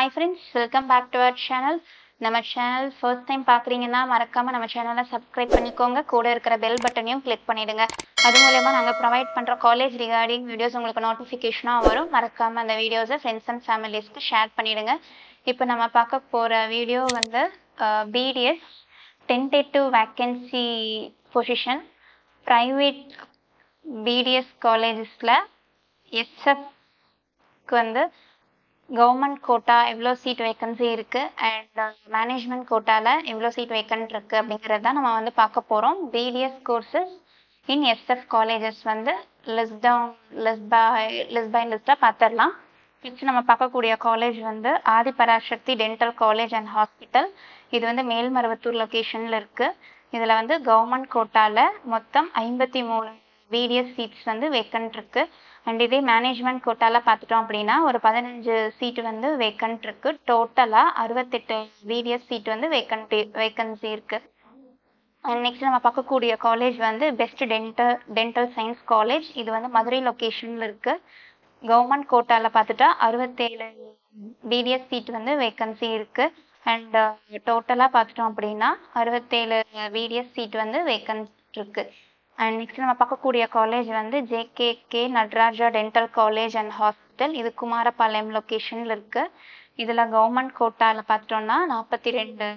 hi friends welcome back to our channel நம்ம channel first time பார்க்குறீங்கன்னா மறக்காமல் நம்ம சேனலை சப்ஸ்கிரைப் பண்ணிக்கோங்க கூட இருக்கிற பெல் பட்டனையும் கிளிக் பண்ணிடுங்க அது மூலயமா நாங்கள் ப்ரொவைட் பண்ணுற காலேஜ் ரிகார்டிங் வீடியோஸ் உங்களுக்கு நோட்டிஃபிகேஷனாக வரும் மறக்காமல் அந்த வீடியோஸை ஃப்ரெண்ட்ஸ் அண்ட் ஃபேமிலிஸ்க்கு ஷேர் பண்ணிடுங்க இப்போ நம்ம பார்க்க போகிற வீடியோ வந்து BDS tentative vacancy position private BDS காலேஜஸில் எஸ்எஃப்க்கு வந்து கவர்மெண்ட் கோட்டா எவ்வளோ சீட் வேக்கன்சி இருக்குது அண்ட் மேனேஜ்மெண்ட் கோட்டாவில் எவ்வளோ சீட் வேக்கன்ட் இருக்குது அப்படிங்கிறது தான் நம்ம வந்து பார்க்க போகிறோம் BDS courses in SF colleges வந்து list down list by list by லிஸ்ட்டாக பார்த்துடலாம் நெக்ஸ்ட் நம்ம பார்க்கக்கூடிய காலேஜ் வந்து Adhiparasakthi dental college and hospital இது வந்து மேல்மருவத்தூர் லொக்கேஷனில் இருக்குது இதில் வந்து கவர்மெண்ட் கோட்டாவில் மொத்தம் ஐம்பத்தி மூணு பிடிஎஸ் சீட்ஸ் வந்து வேக்கன்ட் இருக்குது அண்ட் இதே மேனேஜ்மெண்ட் கோட்டாவில் பார்த்துட்டோம் அப்படின்னா ஒரு பதினஞ்சு சீட்டு வந்து வேக்கன்ட் இருக்குது டோட்டலாக அறுபத்தெட்டு பிடிஎஸ் சீட் வந்து வேக்கன்ட் வேக்கன்சி இருக்குது அண்ட் நெக்ஸ்ட் நம்ம பார்க்கக்கூடிய காலேஜ் வந்து best dental dental science college இது வந்து மதுரை லொக்கேஷனில் இருக்குது கவர்மெண்ட் கோட்டாவில் பார்த்துட்டா அறுபத்தேழு பிடிஎஸ் சீட் வந்து வேக்கன்சி இருக்குது அண்ட் டோட்டலாக பார்த்துட்டோம் அப்படின்னா அறுபத்தேழு பிடிஎஸ் சீட் வந்து வேக்கன்ட் இருக்குது அண்ட் நெக்ஸ்ட் நம்ம பார்க்கக்கூடிய காலேஜ் வந்து JKK Natarajah dental college and hospital இது குமாரபாளையம் லொக்கேஷனில் இருக்குது இதில் கவர்மெண்ட் கோட்டாவில் பார்த்துட்டோம்னா நாற்பத்தி ரெண்டு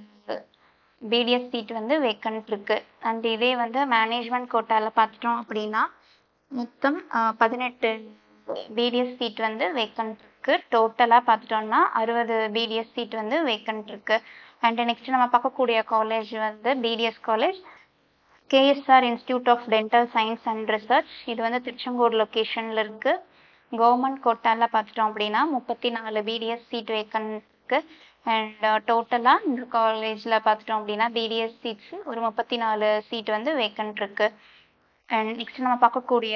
பிடிஎஸ் சீட் வந்து வேக்கன்ட் இருக்குது அண்ட் இதே வந்து மேனேஜ்மெண்ட் கோட்டாவில் பார்த்துட்டோம் அப்படின்னா மொத்தம் பதினெட்டு பிடிஎஸ் சீட் வந்து வேக்கன்ட் இருக்குது டோட்டலாக பார்த்துட்டோம்னா அறுபது பிடிஎஸ் சீட் வந்து வேக்கன்ட் இருக்குது அண்ட் நெக்ஸ்ட் நம்ம பார்க்கக்கூடிய காலேஜ் வந்து BDS college KSR institute of dental science and research இது வந்து திருச்செங்கோடு லொக்கேஷனில் இருக்குது கவர்மெண்ட் கோட்டாவில் பார்த்துட்டோம் அப்படின்னா முப்பத்தி நாலு பிடிஎஸ் சீட் வேக்கன்ட் இருக்குது அண்ட் டோட்டலாக இந்த காலேஜில் பார்த்துட்டோம் அப்படின்னா பிடிஎஸ் சீட்ஸ் ஒரு முப்பத்தி நாலு சீட் வந்து வேக்கன்ட் இருக்குது அண்ட் நெக்ஸ்ட் நம்ம பார்க்கக்கூடிய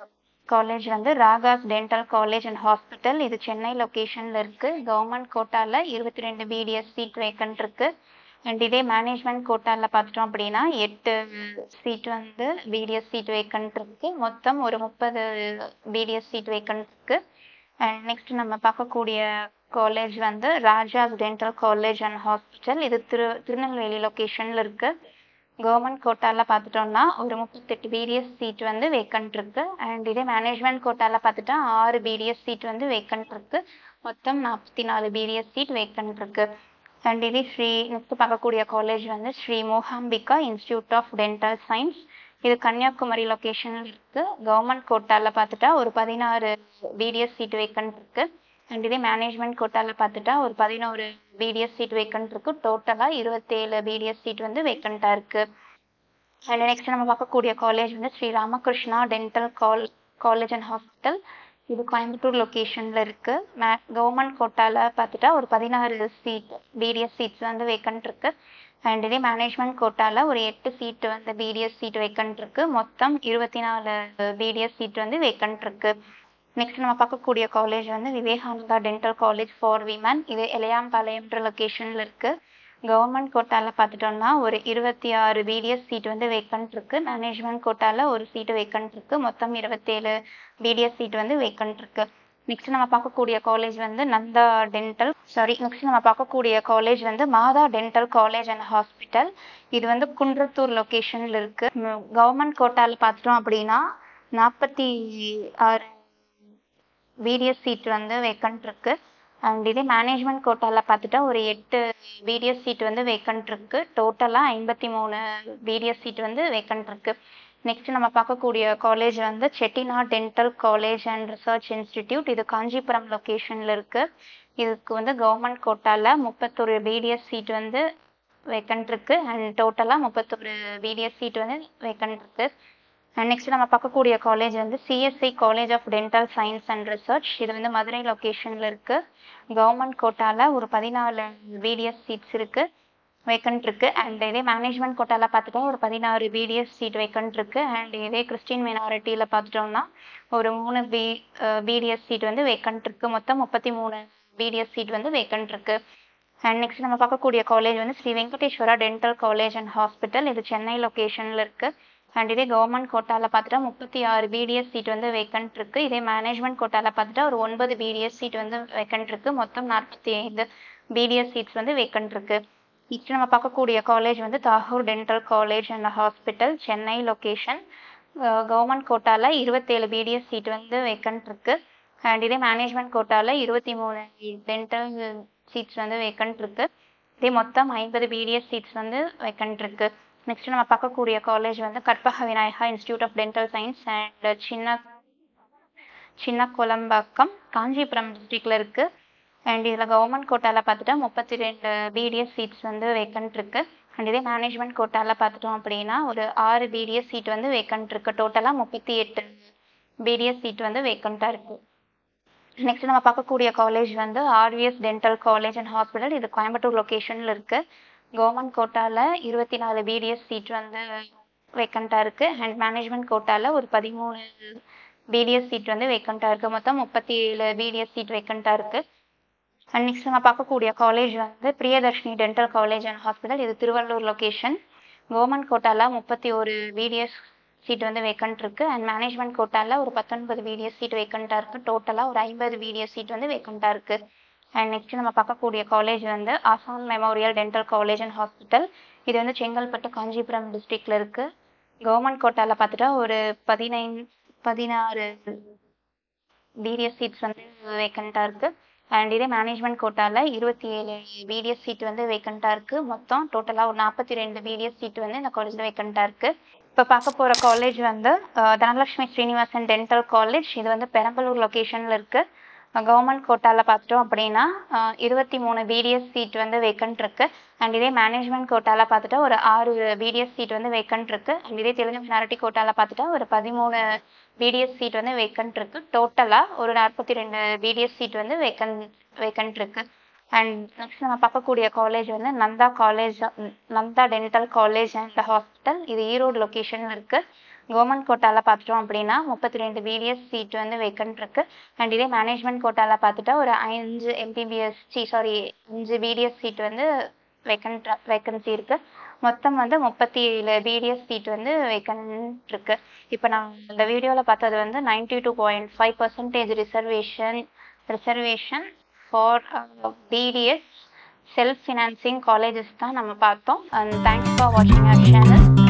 காலேஜ் வந்து Ragas dental college and hospital இது சென்னை லொக்கேஷனில் இருக்குது கவர்மெண்ட் கோட்டாவில் இருபத்தி ரெண்டு பிடிஎஸ் சீட் வேக்கன்ட் இருக்குது அண்ட் இதே மேனேஜ்மெண்ட் கோட்டாவில் பார்த்துட்டோம் அப்படின்னா எட்டு சீட் வந்து பிடிஎஸ் சீட் வேக்கன்ட் இருக்கு மொத்தம் ஒரு முப்பது பிடிஎஸ் சீட் வேக்கன்ட் இருக்கு அண்ட் நெக்ஸ்ட் நம்ம பார்க்கக்கூடிய காலேஜ் வந்து Rajas dental college and hospital இது திரு திருநெல்வேலி லொக்கேஷனில் இருக்கு கவர்மெண்ட் கோட்டாவில் பார்த்துட்டோம்னா ஒரு முப்பத்தெட்டு பிடிஎஸ் சீட் வந்து வேக்கன்ட் இருக்கு அண்ட் இதே மேனேஜ்மெண்ட் கோட்டாவில் பார்த்துட்டா ஆறு பிடிஎஸ் சீட் வந்து வேக்கன்ட் இருக்கு மொத்தம் நாற்பத்தி நாலு பிடிஎஸ் சீட் வேக்கன்ட் இருக்கு அண்ட் இதே ஸ்ரீ நெக்ஸ்ட் பார்க்கக்கூடிய காலேஜ் வந்து Shri Mookambika institute of dental science இது கன்னியாகுமரி லொக்கேஷனில் இருக்குது கவர்மெண்ட் கோட்டாவில் பார்த்துட்டா ஒரு பதினாறு பிடிஎஸ் சீட் வேக்கன்ட் இருக்குது அண்ட் இதே மேனேஜ்மெண்ட் கோட்டாவில் பார்த்துட்டா ஒரு பதினோரு பிடிஎஸ் சீட் வேக்கன்ட் இருக்குது டோட்டலாக இருபத்தேழு பிடிஎஸ் சீட் வந்து வேக்கண்ட்டாக இருக்குது அண்ட் நெக்ஸ்ட் நம்ம பார்க்கக்கூடிய காலேஜ் வந்து ஸ்ரீ ராமகிருஷ்ணா டென்டல் கால் காலேஜ் அண்ட் ஹாஸ்பிட்டல் இது கோயம்புத்தூர் லொக்கேஷனில் இருக்குது மே கவர்மெண்ட் கோட்டாவில் பார்த்துட்டா ஒரு பதினாறு சீட் பிடிஎஸ் சீட்ஸ் வந்து வேக்கன்ட் இருக்குது அண்ட் இதே மேனேஜ்மெண்ட் கோட்டாவில் ஒரு எட்டு சீட்டு வந்து பிடிஎஸ் சீட் வேக்கன்ட் இருக்குது மொத்தம் இருபத்தி நாலு பிடிஎஸ் சீட் வந்து வேக்கன்ட் இருக்குது நெக்ஸ்ட் நம்ம பார்க்கக்கூடிய காலேஜ் வந்து Vivekananda dental college for women இது இளையாம்பாளையம்ன்ற லொக்கேஷனில் இருக்குது கவர்மெண்ட் கோட்டாவில் பார்த்துட்டோம்னா ஒரு இருபத்தி ஆறு பிடிஎஸ் சீட் வந்து வேக்கன்ட் இருக்குது மேனேஜ்மெண்ட் கோட்டாவில் ஒரு சீட்டு வேக்கன்ட் இருக்குது மொத்தம் இருபத்தேழு பிடிஎஸ் சீட் வந்து வேக்கன்ட் இருக்குது நெக்ஸ்ட் நம்ம பார்க்கக்கூடிய காலேஜ் வந்து நந்தா டென்டல் சாரி நெக்ஸ்ட் நம்ம பார்க்கக்கூடிய காலேஜ் வந்து மாதா டென்டல் காலேஜ் அண்ட் ஹாஸ்பிட்டல் இது வந்து குன்றத்தூர் லொக்கேஷனில் இருக்குது கவர்மெண்ட் கோட்டாவில் பார்த்துட்டோம் அப்படின்னா நாற்பத்தி ஆறு பிடிஎஸ் சீட் வந்து வேக்கன்ட் இருக்குது அண்ட் இதே மேனேஜ்மெண்ட் கோட்டாவில் பார்த்துட்டா ஒரு எட்டு பிடிஎஸ் சீட் வந்து வேக்கன்ட் இருக்கு டோட்டலாக ஐம்பத்தி மூணு பிடிஎஸ் சீட் வந்து வேக்கன்ட் இருக்கு நெக்ஸ்ட் நம்ம பார்க்கக்கூடிய காலேஜ் வந்து Chettinad dental college and research institute இது காஞ்சிபுரம் லொக்கேஷனில் இருக்கு இதுக்கு வந்து கவர்மெண்ட் கோட்டாவில் முப்பத்தொரு பிடிஎஸ் சீட் வந்து வேக்கன்ட் இருக்கு அண்ட் டோட்டலாக முப்பத்தொரு பிடிஎஸ் சீட் வந்து வேக்கன்ட் இருக்கு அண்ட் நெக்ஸ்ட் நம்ம பார்க்கக்கூடிய காலேஜ் வந்து CSI college of dental science and research இது வந்து மதுரை லொக்கேஷனில் இருக்குது கவர்மெண்ட் கோட்டாவில் ஒரு பதினாலு பிடிஎஸ் சீட்ஸ் இருக்குது வேக்கன்ட் இருக்குது அண்ட் இதே மேனேஜ்மெண்ட் கோட்டாவில் பார்த்துட்டா ஒரு பதினாறு பிடிஎஸ் சீட் வேக்கன்ட் இருக்குது அண்ட் இதே கிறிஸ்டின் மைனாரிட்டியில் பார்த்துட்டோம்னா ஒரு மூணு பி பிடிஎஸ் சீட் வந்து வேக்கன்ட் இருக்குது மொத்தம் முப்பத்தி மூணு பிடிஎஸ் சீட் வந்து வேக்கன்ட் இருக்குது அண்ட் நெக்ஸ்ட் நம்ம பார்க்கக்கூடிய காலேஜ் வந்து Shri Venkateswara dental college and hospital இது சென்னை லொக்கேஷனில் இருக்குது அண்ட் இதே கவர்மெண்ட் கோட்டாவில் பார்த்துட்டா முப்பத்தி ஆறு பிடிஎஸ் சீட் வந்து வேக்கன்ட் இருக்கு இதே மேனேஜ்மெண்ட் கோட்டாவில் பார்த்துட்டா ஒரு ஒன்பது பிடிஎஸ் சீட் வந்து வேக்கன்ட் இருக்கு மொத்தம் நாற்பத்தி ஐந்து பிடிஎஸ் சீட்ஸ் வந்து வேக்கன்ட் இருக்கு நெக்ஸ்ட் நம்ம பார்க்கக்கூடிய காலேஜ் வந்து Tagore dental college and hospital Chennai location government கோட்டாவில் இருபத்தேழு பிடிஎஸ் சீட் வந்து வேக்கன்ட் இருக்கு அண்ட் இதே மேனேஜ்மெண்ட் கோட்டாவில் இருபத்தி மூணு டென்டல் சீட்ஸ் வந்து வேக்கன்ட் இருக்கு இதே மொத்தம் ஐம்பது பிடிஎஸ் சீட்ஸ் வந்து வேக்கன்ட் இருக்கு நெக்ஸ்ட் நம்ம பார்க்கக்கூடிய காலேஜ் வந்து Karpaga Vinayaga institute of dental science and Chinna Chinna கொலம்பாக்கம் Kanchipuram டிஸ்ட்ரிக்ட்ல இருக்கு அண்ட் இதில் கவர்மெண்ட் கோட்டாவில் பார்த்துட்டா முப்பத்தி ரெண்டு பிடிஎஸ் சீட்ஸ் வந்து வேக்கன்ட் இருக்கு அண்ட் இதே மேனேஜ்மெண்ட் கோட்டாவில் பார்த்துட்டோம் அப்படின்னா ஒரு ஆறு பிடிஎஸ் சீட் வந்து வேக்கன்ட் இருக்கு டோட்டலாக முப்பத்தி எட்டு பிடிஎஸ் சீட் வந்து வேக்கண்ட்டாக இருக்கு நெக்ஸ்ட் நம்ம பார்க்கக்கூடிய காலேஜ் வந்து RVS dental college and hospital இது கோயம்புத்தூர் லொக்கேஷனில் இருக்கு கவர்மெண்ட் கோட்டாவில் இருபத்தி நாலு பிடிஎஸ் சீட் வந்து வேக்கண்ட்டாக இருக்கு அண்ட் மேனேஜ்மெண்ட் கோட்டாவில் ஒரு பதிமூணு பிடிஎஸ் சீட் வந்து வேக்கண்ட்டாக இருக்கு மொத்தம் முப்பத்தி ஏழு பிடிஎஸ் சீட் வேக்கண்ட்டாக இருக்கு அண்ட் நெக்ஸ்ட் நம்ம பார்க்கக்கூடிய காலேஜ் வந்து Priyadarshini dental college and hospital இது திருவள்ளூர் லொகேஷன் கவர்மெண்ட் கோட்டாவில் முப்பத்தி ஒரு பிடிஎஸ் சீட் வந்து வேக்கண்ட் இருக்கு அண்ட் மேனேஜ்மெண்ட் கோட்டாவில் ஒரு பத்தொன்பது பிடிஎஸ் சீட் வேக்கண்ட்டாக இருக்கு டோட்டலாக ஒரு ஐம்பது பிடிஎஸ் சீட் வந்து வேக்கண்ட்டாக இருக்கு அண்ட் நெக்ஸ்ட் நம்ம பார்க்கக்கூடிய காலேஜ் வந்து Asan memorial dental college and hospital இது வந்து செங்கல்பட்டு காஞ்சிபுரம் டிஸ்ட்ரிக்ட்ல இருக்கு கவர்மெண்ட் கோட்டாவில் பார்த்துட்டா ஒரு பதினைந்து பதினாறு பிடிஎஸ் சீட்ஸ் வந்து வேக்கண்ட்டாக இருக்கு அண்ட் இதே மேனேஜ்மெண்ட் கோட்டாவில் இருபத்தி ஏழு பிடிஎஸ் சீட் வந்து வேக்கண்ட்டாக இருக்கு மொத்தம் டோட்டலாக ஒரு நாற்பத்தி ரெண்டு பிடிஎஸ் சீட் வந்து இந்த காலேஜில் வேக்கண்ட்டாக இருக்கு இப்போ பார்க்க போகிற காலேஜ் வந்து அஹ், தனலட்சுமி ஸ்ரீனிவாசன் டென்டல் காலேஜ் இது வந்து பெரம்பலூர் லொக்கேஷனில் இருக்கு கவர்மெண்ட் கோட்டாவில் பார்த்துட்டோம் அப்படின்னா இருபத்தி மூணு பிடிஎஸ் சீட் வந்து வேக்கண்ட் இருக்கு அண்ட் இதே மேனேஜ்மெண்ட் கோட்டாவில் பார்த்துட்டா ஒரு ஆறு பிடிஎஸ் சீட் வந்து வேக்கண்ட் இருக்கு அண்ட் இதே தெலுங்கு மினாரிட்டி கோட்டாவில் பார்த்துட்டா ஒரு பதிமூணு பிடிஎஸ் சீட் வந்து வேக்கண்ட் இருக்கு டோட்டலாக ஒரு நாற்பத்தி ரெண்டு பிடிஎஸ் சீட் வந்து வேக்கண்ட் வேக்கண்ட் இருக்கு அண்ட் நெக்ஸ்ட் நம்ம பார்க்கக்கூடிய காலேஜ் வந்து Nanda college Nanda dental college and hospital இது ஈரோடு லொக்கேஷனில் இருக்கு கவர்மெண்ட் கோட்டாவில் பார்த்துட்டோம் அப்படின்னா முப்பத்தி ரெண்டு பிடிஎஸ் சீட் வந்து வேக்கண்ட் இருக்கு அண்ட் இதே மேனேஜ்மெண்ட் கோட்டாவில் பார்த்துட்டா ஒரு அஞ்சு எம்பிபிஎஸ் சி சாரி அஞ்சு பிடிஎஸ் சீட் வந்து வேக்கண்ட் வேக்கன்சி இருக்கு மொத்தம் வந்து முப்பத்தி ஏழு பிடிஎஸ் சீட் வந்து வேக்கண்ட் இருக்கு இப்போ நான் இந்த வீடியோவில் பார்த்தது வந்து ninety two point five percentage reservation reservation for BDS self financing colleges தான் நம்ம பார்த்தோம் அண்ட் தேங்க்ஸ் ஃபார் வாட்சிங் அவர் சேனல்